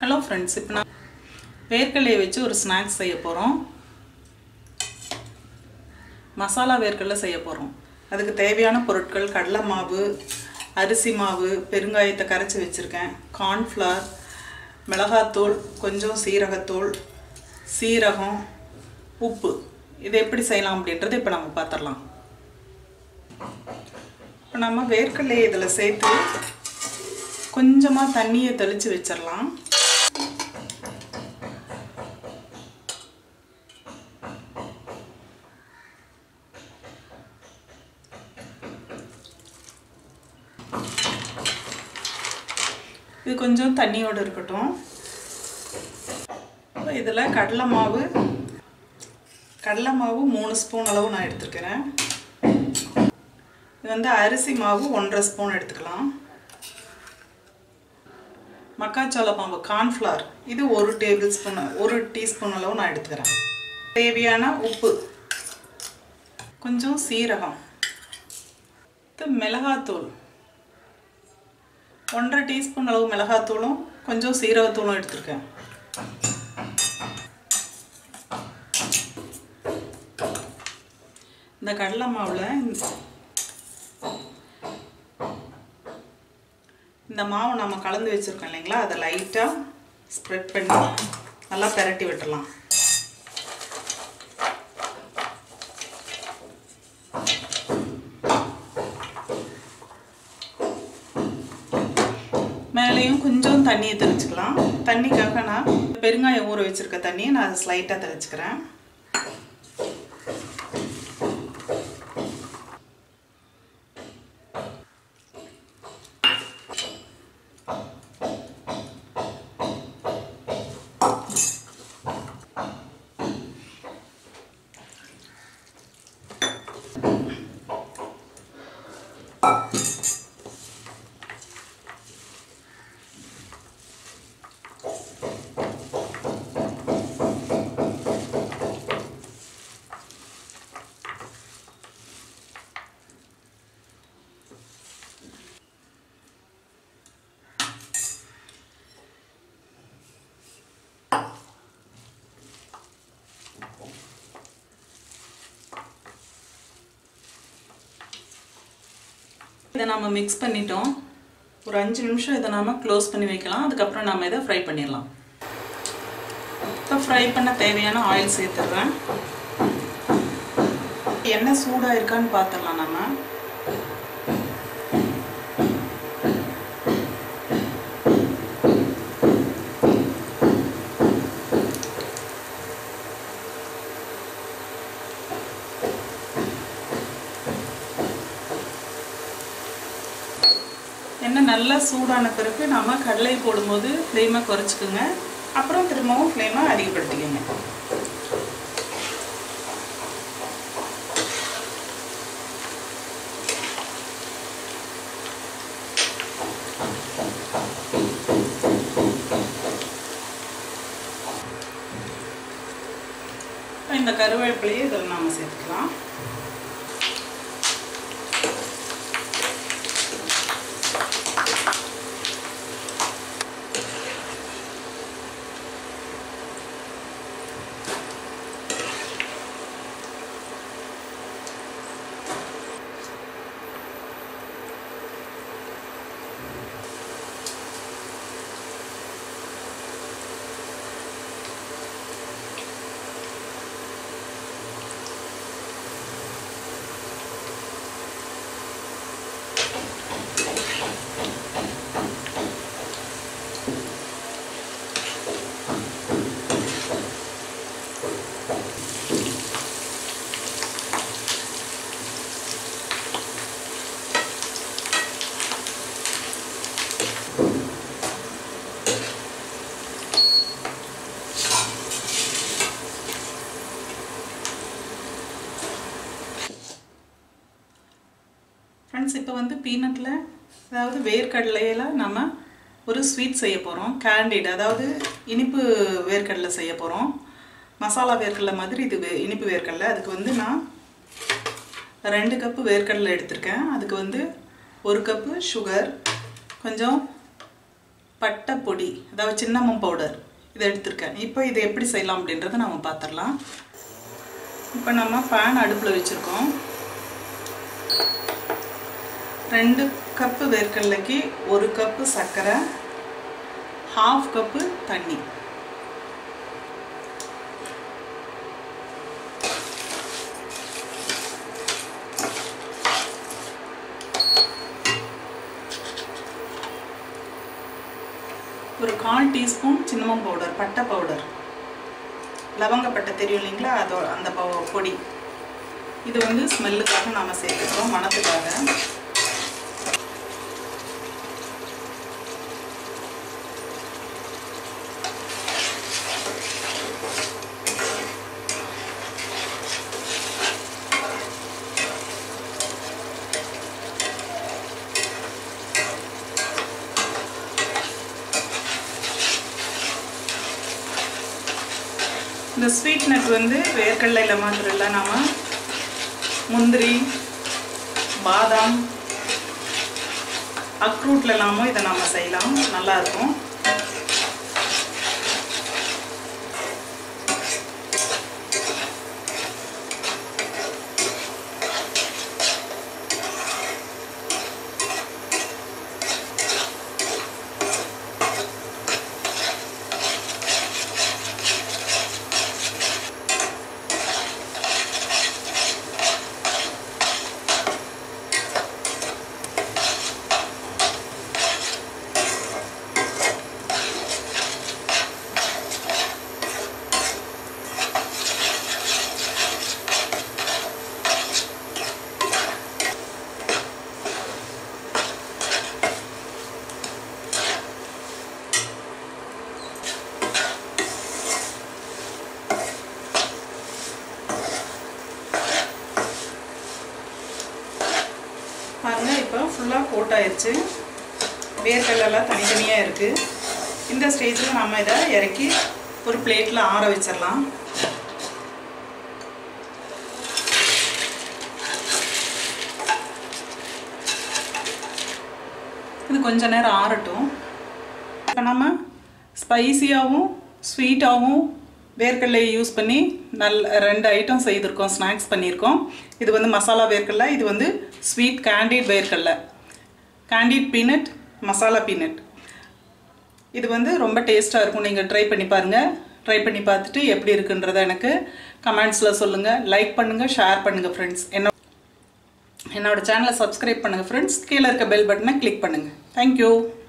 hello friends இப்போ நான் வேர்க்கடலையை வச்சு ஒரு ஸ்நாக்ஸ் செய்ய போகிறோம் மசாலா வேர்க்கடலை செய்ய போகிறோம் அதுக்கு தேவையான பொருட்கள் கடலை மாவு அரிசி மாவு பெருங்காயத்தை கரைச்சி வச்சுருக்கேன் கார்ன்ஃப்ளவர் மிளகாத்தூள் கொஞ்சம் சீரகத்தூள் சீரகம் உப்பு இதை எப்படி செய்யலாம் அப்படின்றத இப்போ நம்ம பார்த்துடலாம் இப்போ நம்ம வேர்க்கடலையை இதில் சேர்த்து கொஞ்சமாக தண்ணியை தெளித்து வச்சிடலாம் இது கொஞ்சம் தண்ணியோடு இருக்கட்டும் இதில் கடலை மாவு கடலை மாவு மூணு ஸ்பூன் அளவு நான் எடுத்துருக்கிறேன் இது வந்து அரிசி மாவு ஒன்றரை ஸ்பூன் எடுத்துக்கலாம் மக்காச்சோள மாவு கார்ன்ஃப்ளவர் இது ஒரு டேபிள் ஸ்பூன் ஒரு டீஸ்பூன் அளவு நான் எடுத்துக்கிறேன் தேவையான உப்பு கொஞ்சம் சீரகம் இது மிளகாத்தூள் ஒன்றரை டீஸ்பூன் அளவு மிளகாத்தூளும் கொஞ்சம் சீரகத்தூளும் எடுத்திருக்கேன் இந்த கடலை மாவில் இந்த மாவு நம்ம கலந்து வச்சுருக்கோம் இல்லைங்களா அதை லைட்டாக ஸ்ப்ரெட் பண்ணி நல்லா பெரட்டி விட்டுடலாம் மேலேயும் கொஞ்சம் தண்ணியை தெளிச்சுக்கலாம் தண்ணிக்காக நான் பெருங்காயம் ஊற வச்சுருக்க தண்ணியை நான் ஸ்லைட்டாக தெளிச்சுக்கிறேன் இதை நம்ம மிக்ஸ் பண்ணிட்டோம் ஒரு அஞ்சு நிமிஷம் இதை நாம் க்ளோஸ் பண்ணி வைக்கலாம் அதுக்கப்புறம் நம்ம இதை ஃப்ரை பண்ணிடலாம் இப்போ ஃப்ரை பண்ண தேவையான ஆயில் சேர்த்துடுறேன் எண்ணெய் சூடாக இருக்கான்னு பார்த்துடலாம் நம்ம எண்ணெய் நல்லா சூடான பிறகு நம்ம கடலை போடும்போது ஃப்ளேமை குறைச்சிக்கோங்க அப்புறம் திரும்பவும் ஃப்ளேமை அதிகப்படுத்திக்கோங்க இந்த கருவேப்பிலையை இதில் நாம் சேர்த்துக்கலாம் ஃப்ரெண்ட்ஸ் இப்போ வந்து பீனட்டில் அதாவது வேர்க்கடலையில் நம்ம ஒரு ஸ்வீட் செய்ய போகிறோம் கேண்டிட் அதாவது இனிப்பு வேர்க்கடலை செய்ய போகிறோம் மசாலா வேர்க்கடலை மாதிரி இது வே இனிப்பு வேர்க்கடலை அதுக்கு வந்து நான் ரெண்டு கப்பு வேர்க்கடலை எடுத்திருக்கேன் அதுக்கு வந்து ஒரு கப்பு சுகர் கொஞ்சம் பட்டை பொடி அதாவது சின்னம்மம் பவுடர் இதை எடுத்திருக்கேன் இப்போ இதை எப்படி செய்யலாம் அப்படின்றத நம்ம பார்த்துடலாம் இப்போ நம்ம பேன் அடுப்பில் வச்சுருக்கோம் ரெண்டு கப்பு வேர்க்கடலைக்கு ஒரு கப்பு சர்க்கரை ஹாஃப் கப்பு தண்ணி ஒரு கால் டீஸ்பூன் சின்னமம் பவுடர் பட்டை பவுடர் லவங்கப்பட்டை தெரியும் இல்லைங்களா அதோ அந்த பவு- பொடி இது வந்து ஸ்மெல்லுக்காக நாம் சேர்த்துக்கிறோம் மணத்துக்காக இந்த ஸ்வீட் நட் வந்து வேர்க்கடலையில் மாத்திரம் இல்லை நாம முந்திரி பாதாம் அக்ரூட்லலாமும் இதை நாம் செய்யலாம் நல்லா இருக்கும் பாருங்க இப்போ ஃபுல்லாக கோட் ஆயிடுச்சு வேர்க்கடலாம் தனித்தனியாக இருக்குது இந்த ஸ்டேஜில் நம்ம இதை இறக்கி ஒரு பிளேட்டில் ஆற வச்சிடலாம் இது கொஞ்ச நேரம் ஆறட்டும் இப்போ நம்ம ஸ்பைசியாகவும் ஸ்வீட்டாகவும் வேர்க்கடலையை யூஸ் பண்ணி நல்ல ரெண்டு ஐட்டம் செய்திருக்கோம் ஸ்நாக்ஸ் பண்ணியிருக்கோம் இது வந்து மசாலா வேர்க்கடலை இது வந்து ஸ்வீட் கேண்டிட் வேர்க்கடலை கேண்டிட் பீனட் மசாலா பீனட் இது வந்து ரொம்ப டேஸ்ட்டாக இருக்கும் நீங்கள் ட்ரை பண்ணி பாருங்கள் ட்ரை பண்ணி பார்த்துட்டு எப்படி இருக்குன்றதை எனக்கு கமெண்ட்ஸில் சொல்லுங்கள் லைக் பண்ணுங்கள் ஷேர் பண்ணுங்கள் ஃப்ரெண்ட்ஸ் என்ன என்னோட சேனலை சப்ஸ்கிரைப் பண்ணுங்கள் ஃப்ரெண்ட்ஸ் கீழே இருக்க பெல் பட்டனை கிளிக் பண்ணுங்கள் தேங்க்யூ